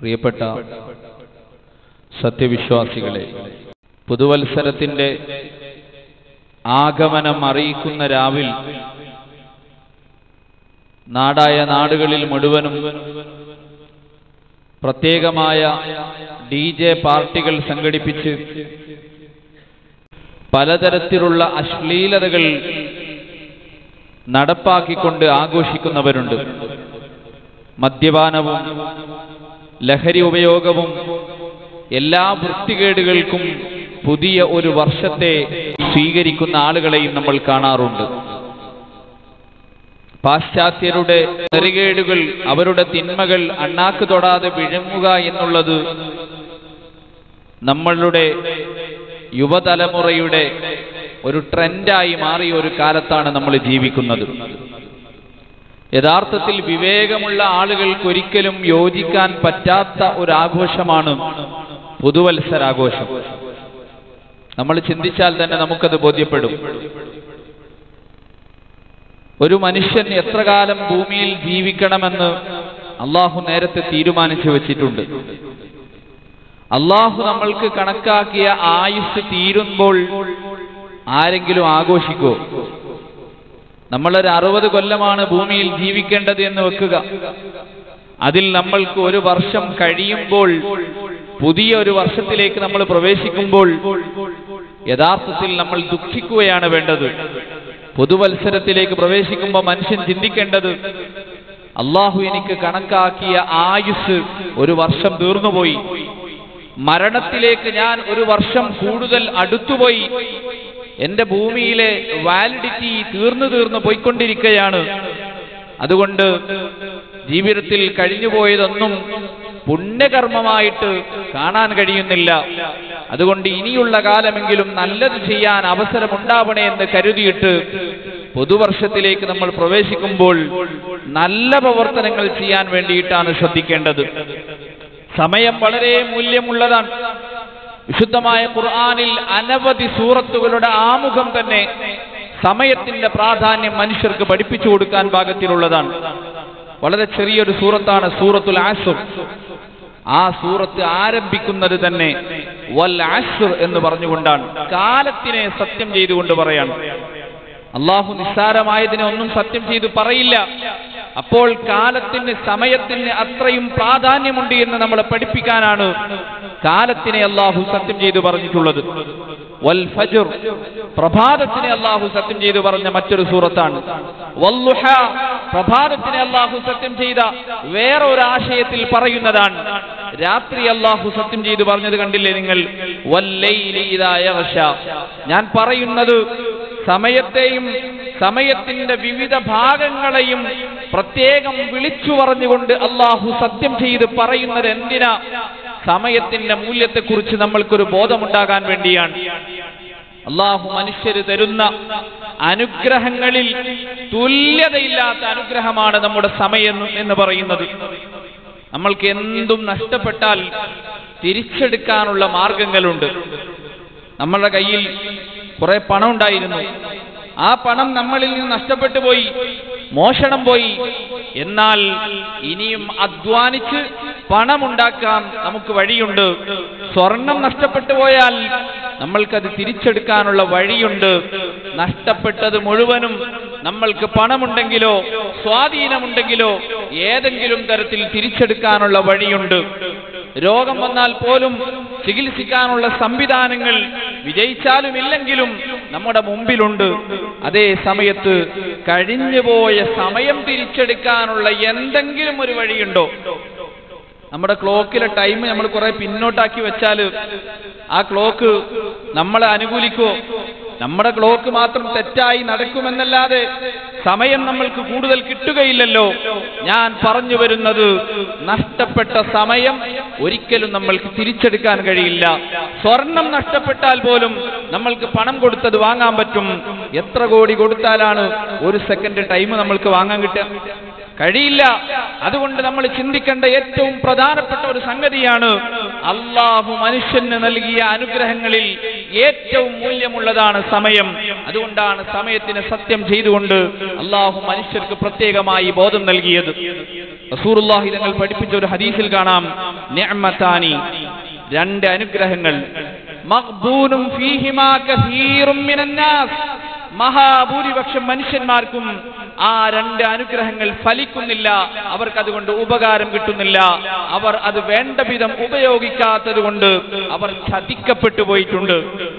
പ്രിയപ്പെട്ട സത്യവിശ്വാസികളെ പുതുവത്സരത്തിന്റെ ആഗമനം അറിയിക്കുന്ന രാവിൽ നാടായ നാടുകളിൽ മുഴുവനും പ്രത്യേകമായ ഡി ജെ പാർട്ടികൾ സംഘടിപ്പിച്ച് പലതരത്തിലുള്ള അശ്ലീലതകൾ നടപ്പാക്കിക്കൊണ്ട് ആഘോഷിക്കുന്നവരുണ്ട് മദ്യപാനവും ലഹരി ഉപയോഗവും എല്ലാ വൃത്തികേടുകൾക്കും പുതിയ ഒരു വർഷത്തെ സ്വീകരിക്കുന്ന ആളുകളെയും നമ്മൾ കാണാറുണ്ട് പാശ്ചാത്യരുടെ നെറികേടുകൾ അവരുടെ തിന്മകൾ അണ്ണാക്ക് തൊടാതെ വിഴുങ്ങുക എന്നുള്ളത് നമ്മളുടെ യുവതലമുറയുടെ ഒരു ട്രെൻഡായി മാറിയ ഒരു കാലത്താണ് നമ്മൾ ജീവിക്കുന്നത് യഥാർത്ഥത്തിൽ വിവേകമുള്ള ആളുകൾക്കൊരിക്കലും യോജിക്കാൻ പറ്റാത്ത ഒരു ആഘോഷമാണ് പുതുവത്സരാഘോഷം നമ്മൾ ചിന്തിച്ചാൽ തന്നെ നമുക്കത് ബോധ്യപ്പെടും ഒരു മനുഷ്യൻ എത്ര കാലം ഭൂമിയിൽ ജീവിക്കണമെന്ന് അള്ളാഹു നേരത്തെ തീരുമാനിച്ചു വെച്ചിട്ടുണ്ട് അള്ളാഹു നമ്മൾക്ക് കണക്കാക്കിയ ആയുസ് തീരുമ്പോൾ ആരെങ്കിലും ആഘോഷിക്കോ നമ്മളൊരു അറുപത് കൊല്ലമാണ് ഭൂമിയിൽ ജീവിക്കേണ്ടത് എന്ന് വെക്കുക അതിൽ നമ്മൾക്ക് ഒരു വർഷം കഴിയുമ്പോൾ പുതിയ ഒരു വർഷത്തിലേക്ക് നമ്മൾ പ്രവേശിക്കുമ്പോൾ യഥാർത്ഥത്തിൽ നമ്മൾ ദുഃഖിക്കുകയാണ് വേണ്ടത് പുതുവത്സരത്തിലേക്ക് പ്രവേശിക്കുമ്പോൾ മനുഷ്യൻ ചിന്തിക്കേണ്ടത് അള്ളാഹു എനിക്ക് കണക്കാക്കിയ ആയുസ് ഒരു വർഷം തീർന്നുപോയി മരണത്തിലേക്ക് ഞാൻ ഒരു വർഷം കൂടുതൽ അടുത്തുപോയി എന്റെ ഭൂമിയിലെ വാലിഡിറ്റി തീർന്നു തീർന്നു പോയിക്കൊണ്ടിരിക്കുകയാണ് അതുകൊണ്ട് ജീവിതത്തിൽ കഴിഞ്ഞുപോയതൊന്നും പുണ്യകർമ്മമായിട്ട് കാണാൻ കഴിയുന്നില്ല അതുകൊണ്ട് ഇനിയുള്ള കാലമെങ്കിലും നല്ലത് ചെയ്യാൻ അവസരമുണ്ടാവണേ എന്ന് കരുതിയിട്ട് പുതുവർഷത്തിലേക്ക് നമ്മൾ പ്രവേശിക്കുമ്പോൾ നല്ല പ്രവർത്തനങ്ങൾ ചെയ്യാൻ വേണ്ടിയിട്ടാണ് ശ്രദ്ധിക്കേണ്ടത് സമയം വളരെ മൂല്യമുള്ളതാണ് വിശുദ്ധമായ ഖുർആാനിൽ അനവധി സൂറത്തുകളുടെ ആമുഖം തന്നെ സമയത്തിന്റെ പ്രാധാന്യം മനുഷ്യർക്ക് പഠിപ്പിച്ചു കൊടുക്കാൻ പാകത്തിലുള്ളതാണ് വളരെ ചെറിയൊരു സൂറത്താണ് സൂറത്തുൽ ആസുർ ആ സൂറത്ത് ആരംഭിക്കുന്നത് തന്നെ വൽ ആസുർ എന്ന് പറഞ്ഞുകൊണ്ടാണ് കാലത്തിനെ സത്യം ചെയ്തുകൊണ്ട് പറയാണ് അള്ളാഹു നിസ്സാരമായതിനെ ഒന്നും സത്യം ചെയ്ത് പറയില്ല അപ്പോൾ കാലത്തിന് സമയത്തിന് അത്രയും പ്രാധാന്യമുണ്ട് എന്ന് നമ്മളെ പഠിപ്പിക്കാനാണ് കാലത്തിനെ അള്ളാഹു സത്യം ചെയ്തു പറഞ്ഞിട്ടുള്ളത് വൽ ഫജർ പ്രഭാതത്തിനെ അള്ളാഹു സത്യം ചെയ്തു പറഞ്ഞ മറ്റൊരു സൂറത്താണ് വല്ലുഹ പ്രഭാതത്തിനെ അള്ളാഹു സത്യം ചെയ്ത വേറെ ഒരു ആശയത്തിൽ പറയുന്നതാണ് രാത്രി അള്ളാഹു സത്യം ചെയ്തു പറഞ്ഞത് കണ്ടില്ലേ നിങ്ങൾ വല്ലൈലി ഇദാ യഗ്ഷ ഞാൻ പറയുന്നത് സമയത്തെയും സമയത്തിന്റെ വിവിധ ഭാഗങ്ങളെയും പ്രത്യേകം വിളിച്ചു പറഞ്ഞുകൊണ്ട് അള്ളാഹു സത്യം ചെയ്ത് പറയുന്നത് എന്തിനാ സമയത്തിന്റെ മൂല്യത്തെക്കുറിച്ച് നമ്മൾക്കൊരു ബോധമുണ്ടാകാൻ വേണ്ടിയാണ് അള്ളാഹു മനുഷ്യര് തരുന്ന അനുഗ്രഹങ്ങളിൽ തുല്യതയില്ലാത്ത അനുഗ്രഹമാണ് നമ്മുടെ സമയം എന്ന് പറയുന്നത് നമ്മൾക്ക് എന്തും നഷ്ടപ്പെട്ടാൽ തിരിച്ചെടുക്കാനുള്ള മാർഗങ്ങളുണ്ട് നമ്മളുടെ കയ്യിൽ കുറെ പണം ഉണ്ടായിരുന്നു ആ പണം നമ്മളിൽ നിന്ന് നഷ്ടപ്പെട്ടു പോയി മോഷണം പോയി എന്നാൽ ഇനിയും അധ്വാനിച്ച് പണമുണ്ടാക്കാൻ നമുക്ക് വഴിയുണ്ട് സ്വർണം നഷ്ടപ്പെട്ടു പോയാൽ നമ്മൾക്കത് തിരിച്ചെടുക്കാനുള്ള വഴിയുണ്ട് നഷ്ടപ്പെട്ടത് മുഴുവനും നമ്മൾക്ക് പണമുണ്ടെങ്കിലോ സ്വാധീനമുണ്ടെങ്കിലോ ഏതെങ്കിലും തരത്തിൽ തിരിച്ചെടുക്കാനുള്ള വഴിയുണ്ട് രോഗം വന്നാൽ പോലും ചികിത്സിക്കാനുള്ള സംവിധാനങ്ങൾ വിജയിച്ചാലും ഇല്ലെങ്കിലും നമ്മുടെ മുമ്പിലുണ്ട് അതേ സമയത്ത് കഴിഞ്ഞുപോയ സമയം തിരിച്ചെടുക്കാനുള്ള എന്തെങ്കിലും ഒരു വഴിയുണ്ടോ നമ്മുടെ ക്ലോക്കിലെ ടൈം നമ്മൾ കുറെ പിന്നോട്ടാക്കി വെച്ചാൽ ആ ക്ലോക്ക് നമ്മളെ അനുകൂലിക്കുമോ നമ്മുടെ ക്ലോക്ക് മാത്രം തെറ്റായി നടക്കുമെന്നല്ലാതെ സമയം നമ്മൾക്ക് കൂടുതൽ കിട്ടുകയില്ലല്ലോ ഞാൻ പറഞ്ഞു വരുന്നത് നഷ്ടപ്പെട്ട സമയം ഒരിക്കലും നമ്മൾക്ക് തിരിച്ചെടുക്കാൻ കഴിയില്ല സ്വർണം നഷ്ടപ്പെട്ടാൽ പോലും നമ്മൾക്ക് പണം കൊടുത്തത് വാങ്ങാൻ പറ്റും എത്ര കോടി കൊടുത്താലാണ് ഒരു സെക്കൻഡ് ടൈം നമ്മൾക്ക് വാങ്ങാൻ കിട്ടുക കഴിയില്ല അതുകൊണ്ട് നമ്മൾ ചിന്തിക്കേണ്ട ഏറ്റവും പ്രധാനപ്പെട്ട ഒരു സംഗതിയാണ് അള്ളാഹു മനുഷ്യന് നൽകിയ അനുഗ്രഹങ്ങളിൽ ഏറ്റവും മൂല്യമുള്ളതാണ് സമയം അതുകൊണ്ടാണ് സമയത്തിന് സത്യം ചെയ്തുകൊണ്ട് അള്ളാഹു മനുഷ്യർക്ക് പ്രത്യേകമായി ബോധം നൽകിയത് റസൂറുല്ലാഹി തങ്ങൾ പഠിപ്പിച്ച ഒരു ഹദീസിൽ കാണാം നിഅമതാനി രണ്ട് അനുഗ്രഹങ്ങൾ മഖ്ബൂനും ഫീഹിമാ കസീറും മിനന്നാസ് മഹാഭൂരിപക്ഷം മനുഷ്യന്മാർക്കും ആ രണ്ട് അനുഗ്രഹങ്ങൾ ഫലിക്കുന്നില്ല അവർക്ക് അതുകൊണ്ട് ഉപകാരം കിട്ടുന്നില്ല അവർ അത് വേണ്ട വിധം ഉപയോഗിക്കാത്തത് കൊണ്ട് അവർ ചതിക്കപ്പെട്ടു പോയിട്ടുണ്ട്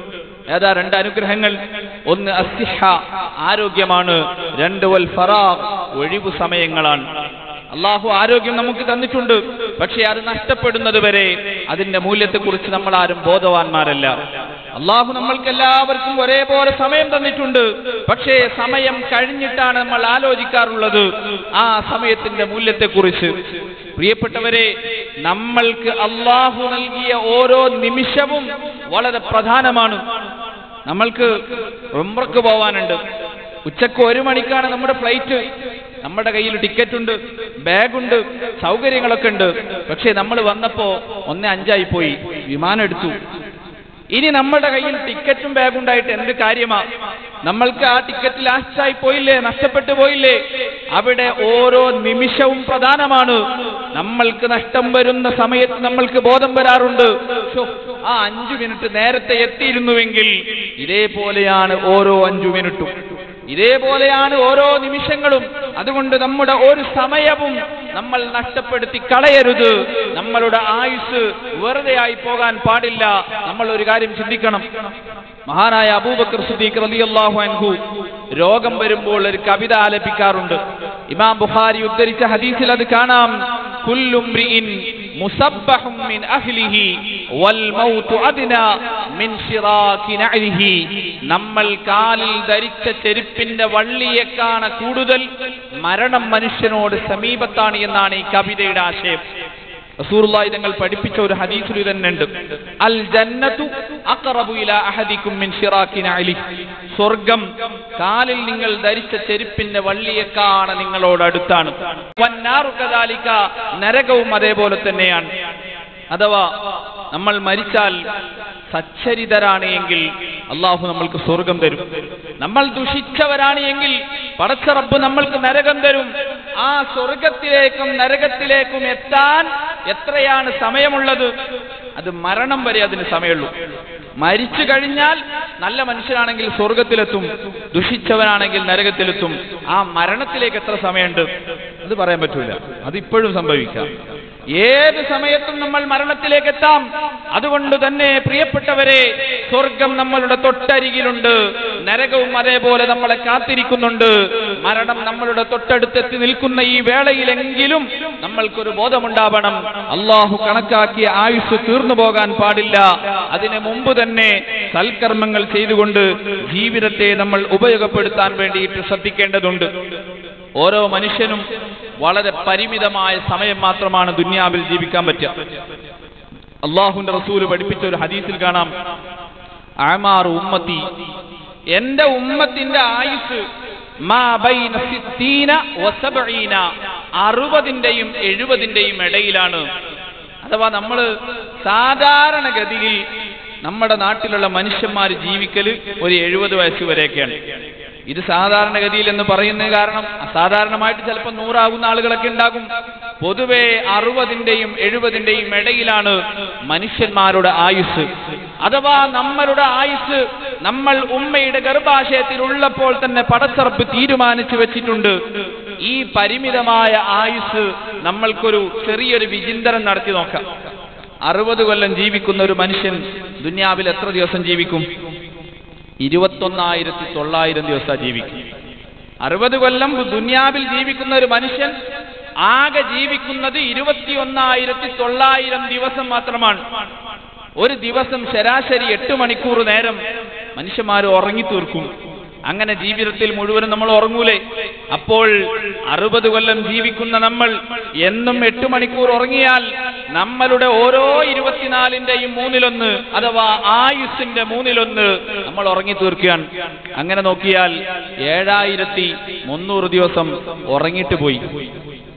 ഏതാ രണ്ട് അനുഗ്രഹങ്ങൾ ഒന്ന് അസിഹ ആരോഗ്യമാണ് രണ്ട് വൽ ഫറാഖ് ഒഴിവു സമയങ്ങളാണ് അള്ളാഹു ആരോഗ്യം നമുക്ക് തന്നിട്ടുണ്ട് പക്ഷെ അത് നഷ്ടപ്പെടുന്നത് വരെ അതിന്റെ മൂല്യത്തെക്കുറിച്ച് നമ്മൾ ആരും ബോധവാന്മാരല്ല അള്ളാഹു നമ്മൾക്ക് എല്ലാവർക്കും ഒരേപോലെ സമയം തന്നിട്ടുണ്ട് പക്ഷേ സമയം കഴിഞ്ഞിട്ടാണ് നമ്മൾ ആലോചിക്കാറുള്ളത് ആ സമയത്തിന്റെ മൂല്യത്തെക്കുറിച്ച് പ്രിയപ്പെട്ടവരെ നമ്മൾക്ക് അള്ളാഹു നൽകിയ ഓരോ നിമിഷവും വളരെ പ്രധാനമാണ് നമ്മൾക്ക് ഉംറക്ക് പോവാനുണ്ട് ഉച്ചക്ക് ഒരു മണിക്കാണ് നമ്മുടെ ഫ്ലൈറ്റ് നമ്മുടെ കയ്യിൽ ടിക്കറ്റ് ഉണ്ട് ബാഗുണ്ട് സൗകര്യങ്ങളൊക്കെ ഉണ്ട് പക്ഷേ നമ്മൾ വന്നപ്പോ ഒന്നേ അഞ്ചായി പോയി വിമാനം എടുത്തു ഇനി നമ്മുടെ കയ്യിൽ ടിക്കറ്റും ബാഗും ഉണ്ടായിട്ട് എന്ത് കാര്യമാ നമ്മൾക്ക് ആ ടിക്കറ്റ് ലാസ്റ്റായി പോയില്ലേ നഷ്ടപ്പെട്ടു പോയില്ലേ അവിടെ ഓരോ നിമിഷവും പ്രധാനമാണ് നമ്മൾക്ക് നഷ്ടം വരുന്ന സമയത്ത് നമ്മൾക്ക് ബോധം വരാറുണ്ട് ശോ, ആ അഞ്ചു മിനിറ്റ് നേരത്തെ എത്തിയിരുന്നുവെങ്കിൽ ഇതേപോലെയാണ് ഓരോ അഞ്ചു മിനിറ്റും ഇതേപോലെയാണ് ഓരോ നിമിഷങ്ങളും അതുകൊണ്ട് നമ്മുടെ ഒരു സമയവും നമ്മൾ നഷ്ടപ്പെടുത്തി കളയരുത് നമ്മളുടെ ആയുസ് വെറുതെ ആയി പോകാൻ പാടില്ല നമ്മൾ ഒരു കാര്യം ചിന്തിക്കണം മഹാനായ അബൂബക്കർ സുദ്ദീഖ് റളിയല്ലാഹു അൻഹു രോഗം വരുമ്പോൾ ഒരു കവിത ആലപിക്കാറുണ്ട് ഇമാം ബുഖാരി ഉദ്ധരിച്ച ഹദീസിൽ അത് കാണാം കുല്ലും മുസബ്ബഹും മിൻ അഹ്ലിഹി വൽ മൗതു അദ്നാ മിൻ ശിറാക്കി നഅലിഹി നമ്മൾ കാലിൽ ധരിച്ച ചെരുപ്പിന്റെ വള്ളിയേക്കാണ കൂടുതൽ മരണം മനുഷ്യനോട് സമീപത്താണ് എന്നാണ് ഈ കവിതയുടെ ആശയം റസൂലുള്ളാഹി തങ്ങൾ പഠിപ്പിച്ച ഒരു ഹദീസിൽ തന്നെ ഉണ്ട് അൽ ജന്നതു അഖറബു ഇലാ അഹദിക്കും മിൻ ശിറാക്കി നഅലി സ്വർഗം കാലിൽ നിങ്ങൾ ധരിച്ച ചെരുപ്പിന്റെ വള്ളിയേക്കാണ് നിങ്ങളോട് അടുത്താണ് വന്നാറു കദാലിക നരകവും അതേപോലെ തന്നെയാണ് അഥവാ നമ്മൾ മരിച്ചാൽ സച്ചരിതരാണ് എങ്കിൽ അള്ളാഹു നമ്മൾക്ക് സ്വർഗം തരും നമ്മൾ ദുഷിച്ചവരാണ് എങ്കിൽ പടച്ച റബ്ബ് നമ്മൾക്ക് നരകം തരും ആ സ്വർഗത്തിലേക്കും നരകത്തിലേക്കും എത്താൻ എത്രയാണ് സമയമുള്ളത് അത് മരണം വരെ അതിന് സമയമുള്ളൂ മരിച്ചു കഴിഞ്ഞാൽ നല്ല മനുഷ്യനാണെങ്കിൽ സ്വർഗത്തിലെത്തും ദുഷിച്ചവനാണെങ്കിൽ നരകത്തിലെത്തും ആ മരണത്തിലേക്ക് എത്ര സമയമുണ്ട് അത് പറയാൻ പറ്റൂല അത് ഇപ്പോഴും സംഭവിക്കാം ഏത് സമയത്തും നമ്മൾ മരണത്തിലേക്ക് എത്താം അതുകൊണ്ട് തന്നെ പ്രിയപ്പെട്ടവരെ സ്വർഗം നമ്മളുടെ തൊട്ടരികിലുണ്ട് നരകവും അതേപോലെ നമ്മളെ കാത്തിരിക്കുന്നുണ്ട് മരണം നമ്മളുടെ തൊട്ടടുത്തെത്തി നിൽക്കുന്ന ഈ വേളയിലെങ്കിലും നമ്മൾക്കൊരു ബോധമുണ്ടാവണം അള്ളാഹു കണക്കാക്കിയ ആയുസ് തീർന്നു പോകാൻ പാടില്ല അതിനു മുമ്പ് തന്നെ സൽക്കർമ്മങ്ങൾ ചെയ്തുകൊണ്ട് ജീവിതത്തെ നമ്മൾ ഉപയോഗപ്പെടുത്താൻ വേണ്ടിയിട്ട് ശ്രദ്ധിക്കേണ്ടതുണ്ട് ഓരോ മനുഷ്യനും വളരെ പരിമിതമായ സമയം മാത്രമാണ് ദുന്യാവിൽ ജീവിക്കാൻ പറ്റുക അള്ളാഹുന്റെ റസൂല് പഠിപ്പിച്ച ഒരു ഹദീസിൽ കാണാം അമാർ ഉമ്മത്തി എന്റെ ഉമ്മത്തിന്റെ ആയുസ് മാ ബൈന സിത്തീന വസബഈന അറുപതിന്റെയും എഴുപതിന്റെയും ഇടയിലാണ് അഥവാ നമ്മൾ സാധാരണഗതിയിൽ നമ്മുടെ നാട്ടിലുള്ള മനുഷ്യന്മാർ ജീവിക്കൽ ഒരു എഴുപത് വയസ്സ് വരെയൊക്കെയാണ് ഇത് സാധാരണഗതിയിൽ എന്ന് പറയുന്നത് കാരണം അസാധാരണമായിട്ട് ചിലപ്പോൾ നൂറാകുന്ന ആളുകളൊക്കെ ഉണ്ടാകും പൊതുവെ അറുപതിന്റെയും എഴുപതിന്റെയും ഇടയിലാണ് മനുഷ്യന്മാരുടെ ആയുസ് അഥവാ നമ്മളുടെ ആയുസ് നമ്മൾ ഉമ്മയുടെ ഗർഭാശയത്തിൽ ഉള്ളപ്പോൾ തന്നെ പടച്ചറപ്പ് തീരുമാനിച്ചു വെച്ചിട്ടുണ്ട് ഈ പരിമിതമായ ആയുസ് നമ്മൾക്കൊരു ചെറിയൊരു വിചിന്തനം നടത്തി നോക്കാം അറുപത് കൊല്ലം ജീവിക്കുന്ന ഒരു മനുഷ്യൻ ദുന്യാവിൽ എത്ര ദിവസം ജീവിക്കും ഇരുപത്തൊന്നായിരത്തി തൊള്ളായിരം ദിവസം ജീവിക്കും അറുപത് കൊല്ലം ദുന്യാവിൽ ജീവിക്കുന്ന ഒരു മനുഷ്യൻ ആകെ ജീവിക്കുന്നത് ഇരുപത്തിയൊന്നായിരത്തി തൊള്ളായിരം ദിവസം മാത്രമാണ് ഒരു ദിവസം ശരാശരി എട്ട് മണിക്കൂർ നേരം മനുഷ്യന്മാർ ഉറങ്ങി തീർക്കും അങ്ങനെ ജീവിതത്തിൽ മുഴുവനും നമ്മൾ ഉറങ്ങൂലേ അപ്പോൾ അറുപത് കൊല്ലം ജീവിക്കുന്ന നമ്മൾ എന്നും എട്ട് മണിക്കൂർ ഉറങ്ങിയാൽ നമ്മളുടെ ഓരോ ഇരുപത്തിനാലിന്റെയും മൂന്നിലൊന്ന് അഥവാ ആയുസിന്റെ മൂന്നിലൊന്ന് നമ്മൾ ഉറങ്ങി തീർക്കുകയാണ് അങ്ങനെ നോക്കിയാൽ ഏഴായിരത്തി മുന്നൂറ് ദിവസം ഉറങ്ങിയിട്ട് പോയി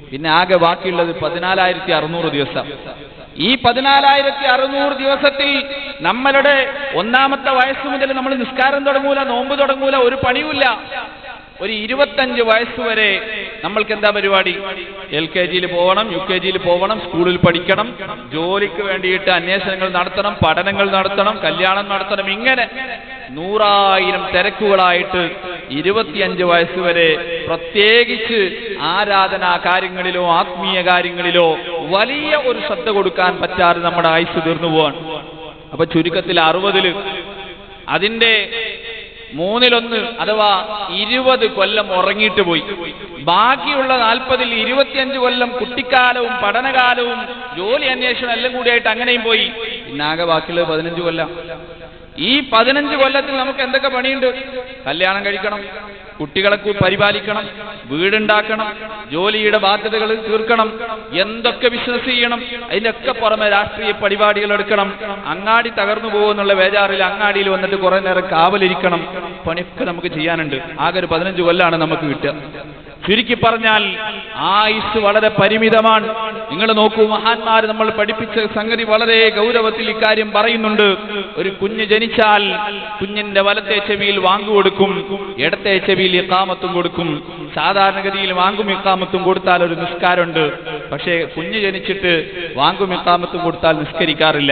പിന്നെ ആകെ ബാക്കിയുള്ളത് പതിനാലായിരത്തി അറുന്നൂറ് ദിവസം ഈ പതിനാലായിരത്തി അറുന്നൂറ് ദിവസത്തിൽ നമ്മളുടെ ഒന്നാമത്തെ വയസ്സ് മുതൽ നമ്മൾ നിസ്കാരം തുടങ്ങൂല നോമ്പ് തുടങ്ങൂല ഒരു പണിയുമില്ല ഒരു ഇരുപത്തഞ്ച് വയസ്സ് വരെ നമ്മൾക്ക് എന്താ പരിപാടി എൽ കെ ജിയിൽ പോകണം യു കെ ജിയിൽ പോകണം സ്കൂളിൽ പഠിക്കണം ജോലിക്ക് വേണ്ടിയിട്ട് അന്വേഷണങ്ങൾ നടത്തണം പഠനങ്ങൾ നടത്തണം കല്യാണം നടത്തണം ഇങ്ങനെ നൂറായിരം തിരക്കുകളായിട്ട് ഇരുപത്തിയഞ്ച് വയസ്സ് വരെ പ്രത്യേകിച്ച് ആരാധനാ കാര്യങ്ങളിലോ ആത്മീയ കാര്യങ്ങളിലോ വലിയ ഒരു ശ്രദ്ധ കൊടുക്കാൻ പറ്റാതെ നമ്മുടെ ആയുസ് തീർന്നു പോവാണ് അപ്പൊ ചുരുക്കത്തിൽ അറുപതില് അതിന്റെ മൂന്നിലൊന്ന് അഥവാ ഇരുപത് കൊല്ലം ഉറങ്ങിയിട്ട് പോയി ബാക്കിയുള്ള നാൽപ്പതിൽ ഇരുപത്തിയഞ്ച് കൊല്ലം കുട്ടിക്കാലവും പഠനകാലവും ജോലി അന്വേഷണം എല്ലാം കൂടിയായിട്ട് അങ്ങനെയും പോയി പിന്നാകെ ബാക്കിയുള്ളത് പതിനഞ്ച് കൊല്ലം ഈ പതിനഞ്ച് കൊല്ലത്തിൽ നമുക്ക് എന്തൊക്കെ പണിയുണ്ട് കല്യാണം കഴിക്കണം കുട്ടികളെ കു- പരിപാലിക്കണം വീടുണ്ടാക്കണം ജോലിയുടെ ബാധ്യതകൾ തീർക്കണം എന്തൊക്കെ ബിസിനസ് ചെയ്യണം അതിന്റെ ഒക്കെ പുറമെ രാഷ്ട്രീയ പരിപാടികൾ എടുക്കണം അങ്ങാടി തകർന്നു പോകുന്നുള്ള ബേജാറിൽ അങ്ങാടിയിൽ വന്നിട്ട് കുറെ നേരം കാവലിരിക്കണം പണിയൊക്കെ നമുക്ക് ചെയ്യാനുണ്ട് ആകെ ഒരു പതിനഞ്ച് കൊല്ലാണ് നമുക്ക് കിട്ടുക ചുരുക്കി പറഞ്ഞാൽ ആയുസ് വളരെ പരിമിതമാണ് നിങ്ങൾ നോക്കൂ മഹാന്മാർ നമ്മൾ പഠിപ്പിച്ച സംഗതി വളരെ ഗൗരവത്തിൽ ഇക്കാര്യം പറയുന്നുണ്ട് ഒരു കുഞ്ഞ് ജനിച്ചാൽ കുഞ്ഞിന്റെ വലത്തെ ചെവിയിൽ വാങ്ങു കൊടുക്കും ഇടത്തെ ചെവിയിൽ ഇക്കാമത്തും കൊടുക്കും സാധാരണഗതിയിൽ വാങ്ങും ഇക്കാമത്തും കൊടുത്താൽ ഒരു നിസ്കാരമുണ്ട് പക്ഷേ കുഞ്ഞ് ജനിച്ചിട്ട് വാങ്ങും ഇക്കാമത്തും കൊടുത്താൽ നിസ്കരിക്കാറില്ല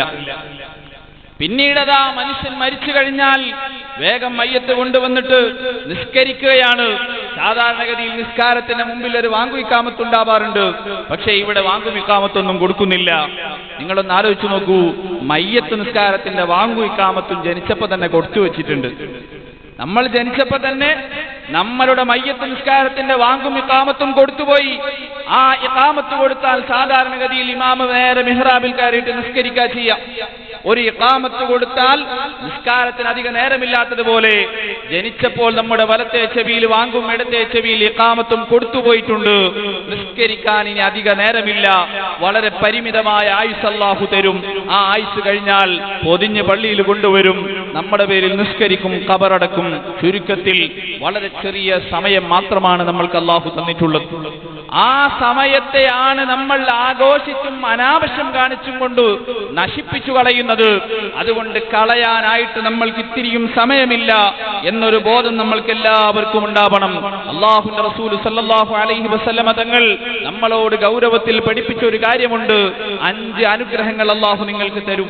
പിന്നീടതാ മനുഷ്യൻ മരിച്ചു കഴിഞ്ഞാൽ വേഗം മയ്യത്ത് കൊണ്ടുവന്നിട്ട് നിസ്കരിക്കുകയാണ് സാധാരണഗതിയിൽ നിസ്കാരത്തിന്റെ മുമ്പിൽ ഒരു വാങ്കുവിക്കാമത്തുണ്ടാവാറുണ്ട് പക്ഷേ ഇവിടെ വാങ്കുവിക്കാമത്തൊന്നും കൊടുക്കുന്നില്ല നിങ്ങളൊന്ന് ആലോചിച്ചു നോക്കൂ മയ്യത്ത് നിസ്കാരത്തിന്റെ വാങ്കുവിക്കാമത്തും ജനിച്ചപ്പോ തന്നെ കൊടുത്തു വെച്ചിട്ടുണ്ട് നമ്മൾ ജനിച്ചപ്പോ തന്നെ നമ്മളുടെ മയ്യത്ത് നിസ്കാരത്തിന്റെ വാങ്കും ഇക്കാമത്തും കൊടുത്തുപോയി ആ ഇക്കാമത്ത് കൊടുത്താൽ സാധാരണഗതിയിൽ ഇമാമ നേരെ മിഹ്റാബിൽ കയറിയിട്ട് നിസ്കരിക്കുക ചെയ്യാം ഒരു ഇക്കാമത്ത് കൊടുത്താൽ നിസ്കാരത്തിന് അധിക നേരമില്ലാത്തതുപോലെ ജനിച്ചപ്പോൾ നമ്മുടെ വലത്തെ ചെവിയിൽ വാങ്കും ഇടത്തെ ചെവിയിൽ ഇക്കാമത്തും കൊടുത്തുപോയിട്ടുണ്ട് നിസ്കരിക്കാൻ ഇനി അധിക നേരമില്ല വളരെ പരിമിതമായ ആയുസ് അല്ലാഹു തരും ആ ആയുസ് കഴിഞ്ഞാൽ പൊതിഞ്ഞ് പള്ളിയിൽ കൊണ്ടുവരും നമ്മുടെ പേരിൽ നിസ്കരിക്കും കബറടക്കും ചുരുക്കത്തിൽ വളരെ ചെറിയ സമയം മാത്രമാണ് നമ്മൾക്ക് അള്ളാഹു തന്നിട്ടുള്ളത് ആ സമയത്തെയാണ് നമ്മൾ ആഘോഷിച്ചും അനാവശ്യം കാണിച്ചും കൊണ്ട് നശിപ്പിച്ചു കളയുന്നത് അതുകൊണ്ട് കളയാനായിട്ട് നമ്മൾക്ക് ഇത്തിരിയും സമയമില്ല എന്നൊരു ബോധം നമ്മൾക്ക് എല്ലാവർക്കും ഉണ്ടാവണം അള്ളാഹുന്റെ റസൂൽ സല്ലല്ലാഹു അലൈഹി വസല്ലമ തങ്ങൾ നമ്മളോട് ഗൗരവത്തിൽ പഠിപ്പിച്ച ഒരു കാര്യമുണ്ട് അഞ്ച് അനുഗ്രഹങ്ങൾ അള്ളാഹു നിങ്ങൾക്ക് തരും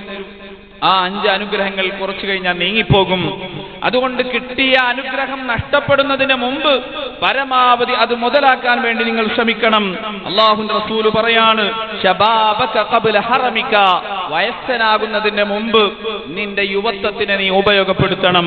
ആ അഞ്ച് അനുഗ്രഹങ്ങൾ കുറച്ചു കഴിഞ്ഞാൽ നീങ്ങിപ്പോകും അതുകൊണ്ട് കിട്ടിയ അനുഗ്രഹം നഷ്ടപ്പെടുന്നതിന് മുമ്പ് പരമാവധി അത് മുതലാക്കാൻ വേണ്ടി നിങ്ങൾ ശ്രമിക്കണം അള്ളാഹുന്റെ റസൂല് പറയാണ് ശബാബക ഖബ്ല ഹറമിക വയസ്സനാകുന്നതിന് മുമ്പ് നിന്റെ യുവത്വത്തിനെ നീ ഉപയോഗപ്പെടുത്തണം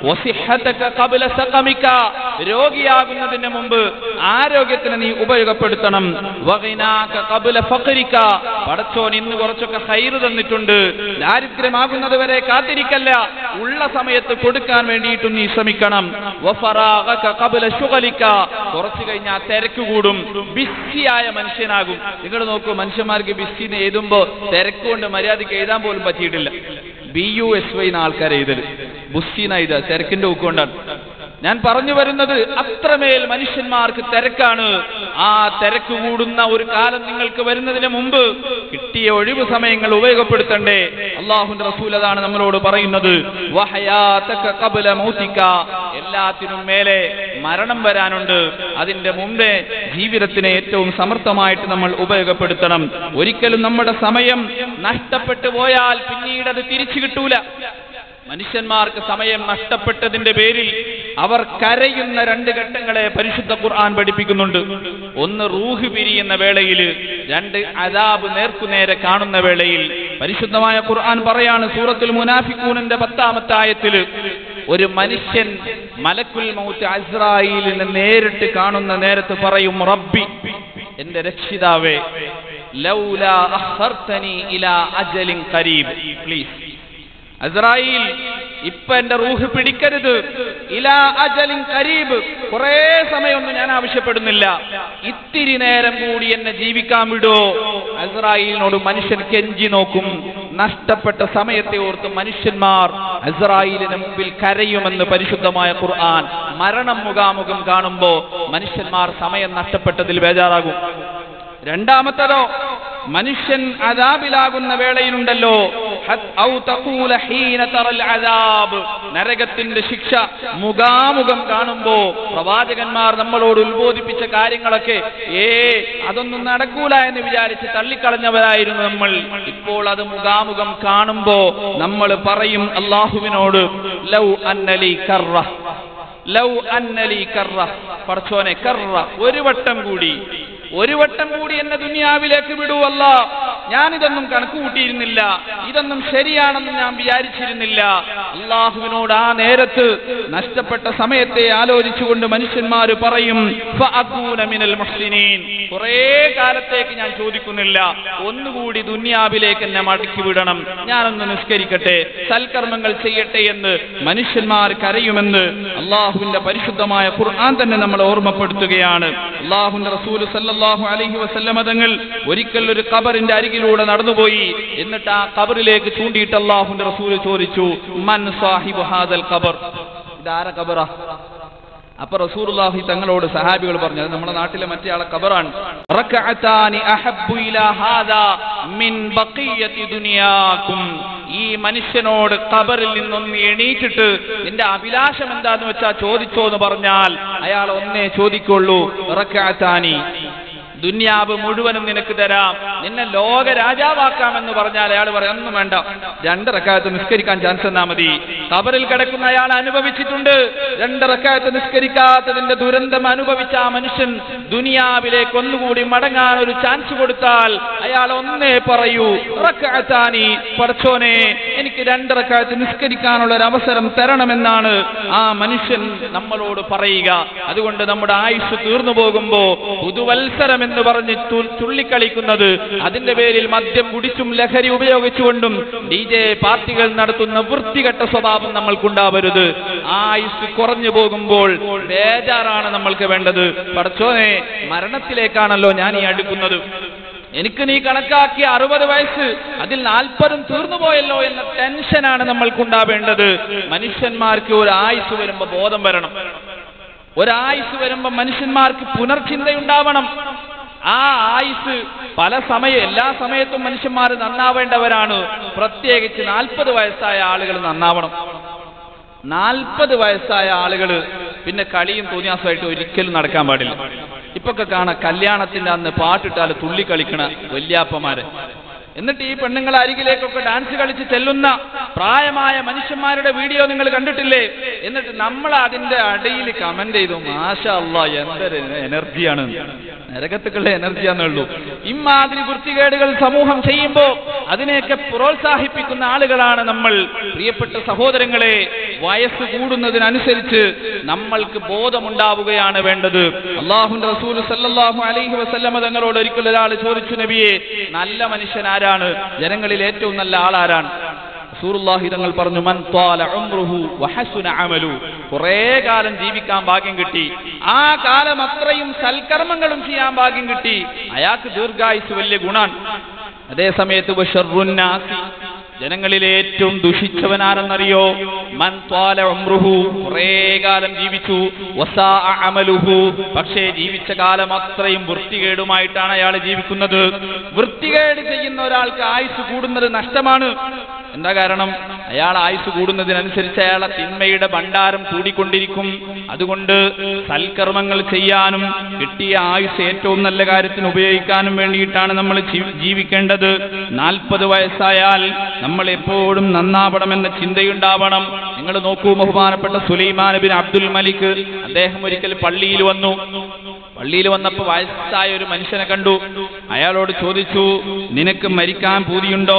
വസിഹതക ഖബ്ല സഖമിക രോഗിയാകുന്നതിന് മുമ്പ് ആരോഗ്യത്തിന് നീ ഉപയോഗപ്പെടുത്തണം വഗിനാക ഖബ്ല ഫഖരിക പടച്ചോൻ ഇന്ന് കുറച്ചൊക്കെ ഹൈറ് തന്നിട്ടുണ്ട് ദാരിദ്ര്യമാകുന്നത് വരെ കാത്തിരിക്കല്ല ഉള്ള സമയത്ത് കൊടുക്കാൻ വേണ്ടിയിട്ടും നീ ശ്രമിക്കണം വഫറാഗക ഖബ്ല ശുഗലിക കുറച്ചു കഴിഞ്ഞാൽ തിരക്ക് കൂടും ബിസിയായ മനുഷ്യനാകും നിങ്ങൾ നോക്കൂ മനുഷ്യന്മാർക്ക് ബിസിന്ന് എഴുതുമ്പോ തിരക്കുകൊണ്ട് മര്യാദയ്ക്ക് എഴുതാൻ പോലും പറ്റിയിട്ടില്ല ബി യു എസ് വൈ ആൾക്കാർ എഴുതല് ബുസ്സിന എഴുതുക തിരക്കിന്റെ ഊക്കൊണ്ടാണ് ഞാൻ പറഞ്ഞു വരുന്നത് അത്രമേൽ മനുഷ്യന്മാർക്ക് തിരക്കാണ് ആ തിരക്ക് കൂടുന്ന ഒരു കാലം നിങ്ങൾക്ക് വരുന്നതിന് മുമ്പ് കിട്ടിയ ഒഴിവ് സമയങ്ങൾ ഉപയോഗപ്പെടുത്തണ്ടേ അള്ളാഹുന്റെ റസൂൽ അതാണ് നമ്മളോട് പറയുന്നത് വഹയാതക ഖബ്ല മൗതിക എല്ലാത്തിനും മേലെ മരണം വരാനുണ്ട് അതിന്റെ മുമ്പേ ജീവിതത്തിനെ ഏറ്റവും സമർത്ഥമായിട്ട് നമ്മൾ ഉപയോഗപ്പെടുത്തണം ഒരിക്കലും നമ്മുടെ സമയം നഷ്ടപ്പെട്ടു പോയാൽ പിന്നീട് അത് തിരിച്ചു കിട്ടൂല മനുഷ്യന്മാർക്ക് സമയം നഷ്ടപ്പെട്ടതിന്റെ പേരിൽ അവർ കരയുന്ന രണ്ട് ഘട്ടങ്ങളെ പരിശുദ്ധ ഖുർആൻ പഠിപ്പിക്കുന്നുണ്ട് ഒന്ന് റൂഹ് പിരിയുന്ന വേളയിൽ രണ്ട് അദാബ് നേർക്കുനേരെ കാണുന്ന വേളയിൽ പരിശുദ്ധമായ ഖുർആൻ പറയാണ് സൂറത്തുൽ മുനാഫിക്കൂനിന്റെ പത്താമത്തെ ആയത്തില് ഒരു മനുഷ്യൻ മലക്കുൽ മൗത്ത് അസ്രായിലിനെ നേരിട്ട് കാണുന്ന നേരത്ത് പറയും റബ്ബി എന്റെ രക്ഷിതാവേ ലൗലാ അഖർതനി ഇലാ അജലിൻ ഖരീബ് പ്ലീസ് അസ്രായിൽ ഇപ്പൊ എന്റെ റൂഹ് പിടിക്കരുത് ഇലാ അജലിൻ കരീബ് കുറെ സമയമൊന്നും ഞാൻ ആവശ്യപ്പെടുന്നില്ല ഇത്തിരി നേരം കൂടി എന്നെ ജീവിക്കാൻ വിടോ അസ്രായിലിനോട് മനുഷ്യൻ കെഞ്ചി നോക്കും നഷ്ടപ്പെട്ട സമയത്തെ ഓർത്ത് മനുഷ്യന്മാർ അസ്രായിലിന് മുമ്പിൽ കരയുമെന്ന് പരിശുദ്ധമായ ഖുർആൻ മരണം മുഖാമുഖം കാണുമ്പോ മനുഷ്യന്മാർ സമയം നഷ്ടപ്പെട്ടതിൽ ബേജാറാകും രണ്ടാമത്തതോ മനുഷ്യൻ അദാബിലാകുന്ന വേളയിലുണ്ടല്ലോ ഹത് ഔ തഖൂല ഹീന തറൽ അദാബ് നരകത്തിന്റെ ശിക്ഷ മുഖാമുഖം കാണുമ്പോ പ്രവാചകന്മാർ നമ്മളോട് ഉത്ബോധിപ്പിച്ച കാര്യങ്ങളൊക്കെ ഏ അതൊന്നും നടക്കൂല എന്ന് വിചാരിച്ച് തള്ളിക്കളഞ്ഞവരായിരുന്നു നമ്മൾ ഇപ്പോൾ അത് മുഖാമുഖം കാണുമ്പോ നമ്മൾ പറയും അള്ളാഹുവിനോട് ലൗ അന്നലി കറ ലൗ അന്നലി കറ പടച്ചോനെ കറ ഒരു വട്ടം കൂടി ഒരു വട്ടം കൂടി എന്നെ ദുനിയാവിലേക്ക് വിടുവല്ല ഞാനിതൊന്നും കണക്ക് കൂട്ടിയിരുന്നില്ല ഇതൊന്നും ശരിയാണെന്ന് ഞാൻ വിചാരിച്ചിരുന്നില്ല അള്ളാഹുവിനോട് ആ നേരത്ത് നഷ്ടപ്പെട്ട സമയത്തെ ആലോചിച്ചുകൊണ്ട് മനുഷ്യന്മാർ പറയും ഫഅകൂന മിനൽ മുഹ്സിനീൻ കുറേ കാലത്തേക്ക് ഞാൻ ചോദിക്കുന്നില്ല ഒന്നുകൂടി ദുനിയാവിലേക്ക് എന്നെ മടക്കി വിടണം ഞാനൊന്ന് നിസ്കരിക്കട്ടെ സൽക്കർമ്മങ്ങൾ ചെയ്യട്ടെ എന്ന് മനുഷ്യന്മാർ കരയുമെന്ന് അള്ളാഹുവിന്റെ പരിശുദ്ധമായ ഖുർആൻ തന്നെ നമ്മളെ ഓർമ്മപ്പെടുത്തുകയാണ് അള്ളാഹുവിന്റെ റസൂൽ സല്ലല്ലാഹു അലൈഹി വസല്ലമ തങ്ങൾ ഒരിക്കൽ ഒരു ഖബറിന്റെ അരികിലൂടെ നടന്നുപോയി എന്നിട്ട് ആ ഖബറിലേക്ക് ചൂണ്ടിയിട്ട് അള്ളാഹുവിന്റെ റസൂൽ ചോദിച്ചു മൻ സാഹിബു ഹാദൽ ഖബർ ഇതാര ഖബറാ അപ്പൊ റസൂലുള്ളാഹി തങ്ങളോട് സഹാബികൾ പറഞ്ഞു അത് നമ്മുടെ നാട്ടിലെ മറ്റേ ആളെ ഖബറാണ് റക്അത്താനി അഹബ്ബു ഇലാ ഹാദാ മിൻ ബഖിയത്തി ദുനിയാകും ഈ മനുഷ്യനോട് ഖബറിൽ നിന്നൊന്ന് എണീറ്റിട്ട് നിന്റെ അഭിലാഷം എന്താന്ന് വെച്ചാ ചോദിച്ചോ എന്ന് പറഞ്ഞാൽ അയാൾ ഒന്നേ ചോദിക്കുള്ളൂ റക്അത്താനി ദുന്യാവ് മുഴുവനും നിനക്ക് തരാം നിന്നെ ലോക രാജാവാക്കാമെന്ന് പറഞ്ഞാൽ അയാൾ പറയാം ഒന്നും വേണ്ട രണ്ടറക്കാലത്ത് നിസ്കരിക്കാൻ ചാൻസ് തന്നാ മതി കബറിൽ കിടക്കുന്ന അയാൾ അനുഭവിച്ചിട്ടുണ്ട് രണ്ടറക്കാലത്ത് നിസ്കരിക്കാത്തതിന്റെ ദുരന്തം അനുഭവിച്ച ആ മനുഷ്യൻ ദുനിയാവിലേക്ക് ഒന്നുകൂടി മടങ്ങാൻ ഒരു ചാൻസ് കൊടുത്താൽ അയാൾ ഒന്നേ പറയൂ റക്കാത്താനി പടച്ചോനെ എനിക്ക് രണ്ടറക്കാലത്ത് നിസ്കരിക്കാനുള്ള ഒരു അവസരം തരണമെന്നാണ് ആ മനുഷ്യൻ നമ്മളോട് പറയുക അതുകൊണ്ട് നമ്മുടെ ആയുസ് തീർന്നു പോകുമ്പോ പുതുവത്സരം എന്ന് പറഞ്ഞ് തു- തുള്ളിക്കളിക്കുന്നത് അതിന്റെ പേരിൽ മദ്യം കുടിച്ചും ലഹരി ഉപയോഗിച്ചുകൊണ്ടും ഡി ജെ പാർട്ടികൾ നടത്തുന്ന വൃത്തികെട്ട സ്വഭാവം നമ്മൾക്കുണ്ടാവരുത് ആയുസ് കുറഞ്ഞു പോകുമ്പോൾ ബേജാറാണ് നമ്മൾക്ക് വേണ്ടത് പടച്ചോനെ മരണത്തിലേക്കാണല്ലോ ഞാൻ ഈ അടുക്കുന്നത് എനിക്ക് നീ കണക്കാക്കിയ അറുപത് വയസ്സ് അതിൽ നാൽപ്പതും തീർന്നുപോയല്ലോ എന്ന ടെൻഷനാണ് നമ്മൾക്കുണ്ടാവേണ്ടത് മനുഷ്യന്മാർക്ക് ഒരു ആയുസ് വരുമ്പോ ബോധം വരണം ഒരായുസ് വരുമ്പോ മനുഷ്യന്മാർക്ക് പുനർചിന്തയുണ്ടാവണം ആ ആയുസ് പല സമയം എല്ലാ സമയത്തും മനുഷ്യന്മാർ നന്നാവേണ്ടവരാണ് പ്രത്യേകിച്ച് നാൽപ്പത് വയസ്സായ ആളുകൾ നന്നാവണം നാൽപ്പത് വയസ്സായ ആളുകൾ പിന്നെ കളിയും തോന്നിയാസമായിട്ട് ഒരിക്കലും നടക്കാൻ പാടില്ല ഇപ്പൊക്കെ കാണാം കല്യാണത്തിന്റെ അന്ന് പാട്ടിട്ടാൽ തുള്ളി കളിക്കണ വല്യാപ്പമാര് എന്നിട്ട് ഈ പെണ്ണുങ്ങൾ അരികിലേക്കൊക്കെ ഡാൻസ് കളിച്ച് ചെല്ലുന്ന പ്രായമായ മനുഷ്യന്മാരുടെ വീഡിയോ നിങ്ങൾ കണ്ടിട്ടില്ലേ എന്നിട്ട് നമ്മൾ അതിന്റെ അടിയിൽ കമന്റ് ചെയ്തു മാഷ അള്ളാ എന്തൊരു എനർജിയാണ് നരകത്തുക്കളുടെ എനർജിയാന്നേ ഉള്ളൂ ഇമാതിരി വൃത്തികേടുകൾ സമൂഹം ചെയ്യുമ്പോ അതിനെയൊക്കെ പ്രോത്സാഹിപ്പിക്കുന്ന ആളുകളാണ് നമ്മൾ പ്രിയപ്പെട്ട സഹോദരങ്ങളെ വയസ്സ് കൂടുന്നതിനനുസരിച്ച് നമ്മൾക്ക് ബോധമുണ്ടാവുകയാണ് വേണ്ടത് അള്ളാഹുന്റെ റസൂൽ സല്ലല്ലാഹു അലൈഹി വസല്ലമ തങ്ങളോട് ഒരിക്കൽ ഒരാൾ ചോദിച്ചു നബിയെ നല്ല മനുഷ്യൻ ആരാണ് ജനങ്ങളിൽ ഏറ്റവും നല്ല ആളാരാണ് റസൂലുള്ളാഹി തങ്ങൾ പറഞ്ഞു മൻ ത്വാല ഉംറുഹു വഹസുന അമലു കുറേ കാലം ജീവിക്കാൻ ഭാഗ്യം കിട്ടി ആ കാലം അത്രയും സൽക്കർമ്മങ്ങളും ചെയ്യാൻ ഭാഗ്യം കിട്ടി അയാൾക്ക് ദീർഘായുസ് വലിയ ഗുണാണ് അതേ സമയത്ത് വശറുന്നാസി ജനങ്ങളിലെ ഏറ്റവും ദുഷിച്ചവനാരെന്നറിയോ മൻ ത്വാല ഉംറുഹു കുറേ കാലം ജീവിച്ചു വസാഅ അമലുഹു പക്ഷേ ജീവിച്ച കാലം അത്രയും വൃത്തികേടുമായിട്ടാണ് അയാൾ ജീവിക്കുന്നത് വൃത്തികേട് ചെയ്യുന്ന ഒരാൾക്ക് ആയുസ് കൂടുന്നത് നഷ്ടമാണ് എന്താ കാരണം അയാൾ ആയുസ് കൂടുന്നതിനനുസരിച്ച് അയാളെ തിന്മയുടെ ഭണ്ഡാരം കൂടിക്കൊണ്ടിരിക്കും അതുകൊണ്ട് സൽക്കർമ്മങ്ങൾ ചെയ്യാനും കിട്ടിയ ആയുസ് ഏറ്റവും നല്ല കാര്യത്തിന് ഉപയോഗിക്കാനും വേണ്ടിയിട്ടാണ് നമ്മൾ ജീ- ജീവിക്കേണ്ടത് നാൽപ്പത് വയസ്സായാൽ നമ്മൾ എപ്പോഴും നന്നാവണമെന്ന ചിന്തയുണ്ടാവണം നിങ്ങൾ നോക്കൂ ബഹുമാനപ്പെട്ട സുലൈമാൻ ബിൻ അബ്ദുൽ മലിക് അദ്ദേഹം ഒരിക്കൽ പള്ളിയിൽ വന്നു പള്ളിയിൽ വന്നപ്പോൾ വയസ്സായ ഒരു മനുഷ്യനെ കണ്ടു അയാളോട് ചോദിച്ചു നിനക്ക് മരിക്കാൻ പൂതിയുണ്ടോ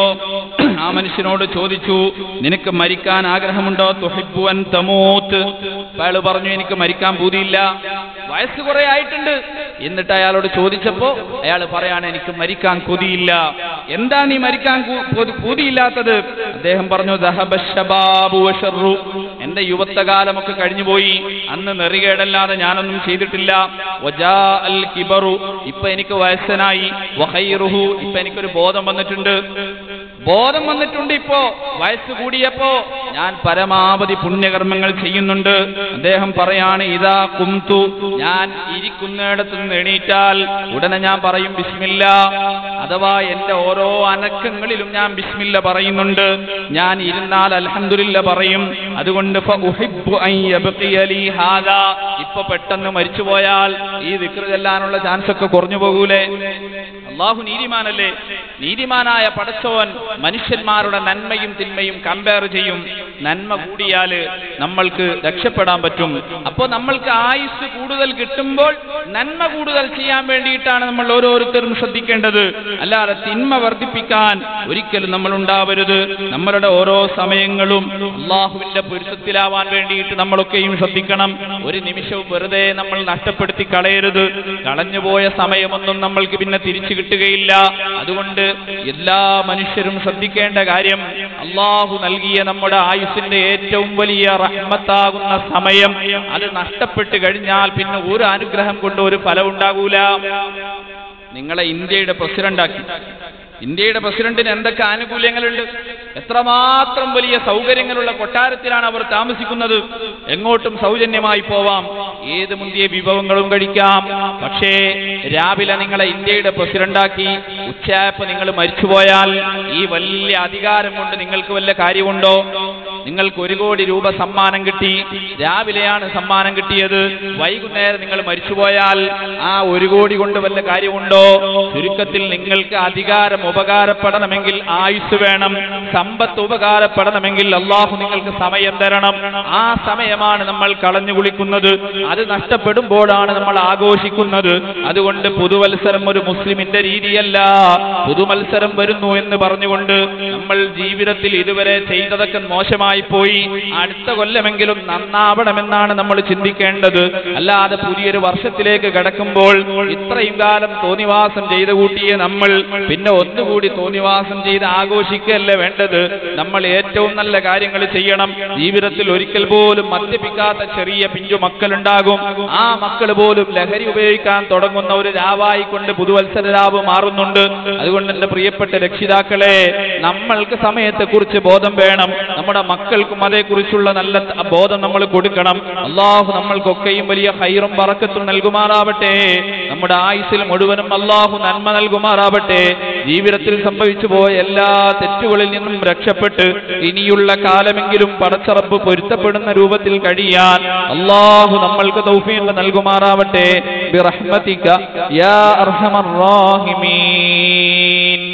ആ മനുഷ്യനോട് ചോദിച്ചു നിനക്ക് മരിക്കാൻ ആഗ്രഹമുണ്ടോ തുഹിബുവൻ തമൂത്ത് അപ്പൊ അയാൾ പറഞ്ഞു എനിക്ക് മരിക്കാൻ പൂതിയില്ല വയസ്സ് കുറെ ആയിട്ടുണ്ട് എന്നിട്ട് അയാളോട് ചോദിച്ചപ്പോ അയാൾ പറയാണ് എനിക്ക് മരിക്കാൻ കൊതിയില്ല എന്താ നീ മരിക്കാൻ കു- കൊതി- പൂതിയില്ലാത്തത് അദ്ദേഹം പറഞ്ഞു "ദഹബ ശബാബു വശർറു." എന്റെ യുവത്വകാലമൊക്കെ കഴിഞ്ഞുപോയി അന്ന് നെറികേടല്ലാതെ ഞാനൊന്നും ചെയ്തിട്ടില്ല വജാ അൽ കിബറു ഇപ്പൊ എനിക്ക് വയസ്സനായി വഹൈറുഹു ഇപ്പൊ എനിക്കൊരു ബോധം വന്നിട്ടുണ്ട് ബോധം വന്നിട്ടുണ്ട് ഇപ്പോ വയസ്സ് കൂടിയപ്പോ ഞാൻ പരമാവധി പുണ്യകർമ്മങ്ങൾ ചെയ്യുന്നുണ്ട് അദ്ദേഹം പറയാണ് ഇതാ കുംതു ഞാൻ ഇരിക്കുന്നിടത്ത് നിന്ന് എണീറ്റാൽ ഉടനെ ഞാൻ പറയും ബിസ്മില്ല അഥവാ എന്റെ ഓരോ അനക്കങ്ങളിലും ഞാൻ ബിസ്മില്ല പറയുന്നുണ്ട് ഞാൻ ഇരുന്നാൽ അൽഹംദുലില്ല പറയും അതുകൊണ്ട് ഫഉഹിബ്ബു അൻ യബ്ഖിയ ലീ ഹാദാ. ഇപ്പൊ പെട്ടെന്ന് മരിച്ചുപോയാൽ ഈ ദിക്ർ ചെല്ലാനുള്ള ചാൻസ് ഒക്കെ കുറഞ്ഞു പോകൂലേ അള്ളാഹു നീതിമാനല്ലേ നീതിമാനായ പടച്ചോൻ മനുഷ്യന്മാരുടെ നന്മയും തിന്മയും കമ്പയർ ചെയ്യും നന്മ കൂടിയാല് നമ്മൾക്ക് രക്ഷപ്പെടാൻ പറ്റും അപ്പോൾ നമ്മൾക്ക് ആയുസ് കൂടുതൽ കിട്ടുമ്പോൾ നന്മ കൂടുതൽ ചെയ്യാൻ വേണ്ടിയിട്ടാണ് നമ്മൾ ഓരോരുത്തരും ശ്രദ്ധിക്കേണ്ടത് അല്ലാതെ തിന്മ വർദ്ധിപ്പിക്കാൻ ഒരിക്കലും നമ്മൾ ഉണ്ടാവരുത് നമ്മളുടെ ഓരോ സമയങ്ങളും അള്ളാഹുവിന്റെ പൊരുത്തത്തിലാവാൻ വേണ്ടിയിട്ട് നമ്മളൊക്കെയും ശ്രദ്ധിക്കണം ഒരു നിമിഷവും വെറുതെ നമ്മൾ നഷ്ടപ്പെടുത്തി കളയരുത് കളഞ്ഞുപോയ സമയമൊന്നും നമ്മൾക്ക് പിന്നെ തിരിച്ചു കിട്ടുകയില്ല അതുകൊണ്ട് എല്ലാ മനുഷ്യരും ശ്രദ്ധിക്കേണ്ട കാര്യം അള്ളാഹു നൽകിയ നമ്മുടെ ആയുസിന്റെ ഏറ്റവും വലിയ റഹ്മത്താകുന്ന സമയം അത് നഷ്ടപ്പെട്ട് കഴിഞ്ഞാൽ പിന്നെ ഒരു അനുഗ്രഹം കൊണ്ട് ഒരു ഫലം ഉണ്ടാകൂല നിങ്ങളെ ഇന്ത്യയുടെ പ്രസിഡന്റാക്കി ഇന്ത്യയുടെ പ്രസിഡന്റിന് എന്തൊക്കെ ആനുകൂല്യങ്ങളുണ്ട് എത്രമാത്രം വലിയ സൗകര്യങ്ങളുള്ള കൊട്ടാരത്തിലാണ് അവർ താമസിക്കുന്നത് എങ്ങോട്ടും സൗജന്യമായി പോവാം ഏത് മുന്തിയ വിഭവങ്ങളും കഴിക്കാം പക്ഷേ രാവിലെ നിങ്ങളെ ഇന്ത്യയുടെ പ്രസിഡന്റാക്കി ഉച്ചയായപ്പോ നിങ്ങൾ മരിച്ചുപോയാൽ ഈ വലിയ അധികാരം കൊണ്ട് നിങ്ങൾക്ക് വല്ല കാര്യമുണ്ടോ നിങ്ങൾക്ക് ഒരു കോടി രൂപ സമ്മാനം കിട്ടി രാവിലെയാണ് സമ്മാനം കിട്ടിയത് വൈകുന്നേരം നിങ്ങൾ മരിച്ചുപോയാൽ ആ ഒരു കോടി കൊണ്ട് വല്ല കാര്യമുണ്ടോ ചുരുക്കത്തിൽ നിങ്ങൾക്ക് അധികാരം ഉപകാരപ്പെടണമെങ്കിൽ ആയുസ് വേണം സമ്പത്ത് ഉപകാരപ്പെടണമെങ്കിൽ അള്ളാഹു നിങ്ങൾക്ക് സമയം തരണം ആ സമയമാണ് നമ്മൾ കളഞ്ഞു കുളിക്കുന്നത് അത് നഷ്ടപ്പെടുമ്പോഴാണ് നമ്മൾ ആഘോഷിക്കുന്നത് അതുകൊണ്ട് പുതുവത്സരം ഒരു മുസ്ലിമിന്റെ രീതിയല്ല പുതുമത്സരം വരുന്നു എന്ന് പറഞ്ഞുകൊണ്ട് നമ്മൾ ജീവിതത്തിൽ ഇതുവരെ ചെയ്തതൊക്കെ മോശമായി പോയി അടുത്ത കൊല്ലമെങ്കിലും നന്നാവണമെന്നാണ് നമ്മൾ ചിന്തിക്കേണ്ടത് അല്ലാതെ പുതിയൊരു വർഷത്തിലേക്ക് കടക്കുമ്പോൾ ഇത്രയും കാലം തോന്നിവാസം ചെയ്ത് കൂട്ടിയ നമ്മൾ പിന്നെ ഒന്നുകൂടി തോന്നിവാസം ചെയ്ത് ആഘോഷിക്കല്ലേ വേണ്ടത് നമ്മൾ ഏറ്റവും നല്ല കാര്യങ്ങൾ ചെയ്യണം ജീവിതത്തിൽ ഒരിക്കൽ പോലും മദ്യപിക്കാത്ത ചെറിയ പിഞ്ചു മക്കളുണ്ടാകും ആ മക്കൾ പോലും ലഹരി ഉപയോഗിക്കാൻ തുടങ്ങുന്ന ഒരു രാവായി കൊണ്ട് പുതുവത്സര രാവ് മാറുന്നുണ്ട് അതുകൊണ്ട് എന്റെ പ്രിയപ്പെട്ട രക്ഷിതാക്കളെ നമ്മൾക്ക് സമയത്തെ കുറിച്ച് ബോധം വേണം നമ്മുടെ മക്കൾക്കും അതേക്കുറിച്ചുള്ള നല്ല ത- ബോധം നമ്മൾ കൊടുക്കണം അള്ളാഹു നമ്മൾക്കൊക്കെയും വലിയ ഹൈറും പറക്കത്തും നൽകുമാറാവട്ടെ നമ്മുടെ ആയുസിൽ മുഴുവനും അള്ളാഹു നന്മ നൽകുമാറാവട്ടെ ജീവിതത്തിൽ സംഭവിച്ചു പോയ എല്ലാ തെറ്റുകളിൽ നിന്നും രക്ഷപ്പെട്ട് ഇനിയുള്ള കാലമെങ്കിലും പടച്ചറപ്പ് പൊരുത്തപ്പെടുന്ന രൂപത്തിൽ കഴിയാൻ അള്ളാഹു നമ്മൾക്ക് തൗഫീഖ് നൽകുമാറാവട്ടെ ബിറഹ്മതിക യാ അർഹമർ റാഹിമീൻ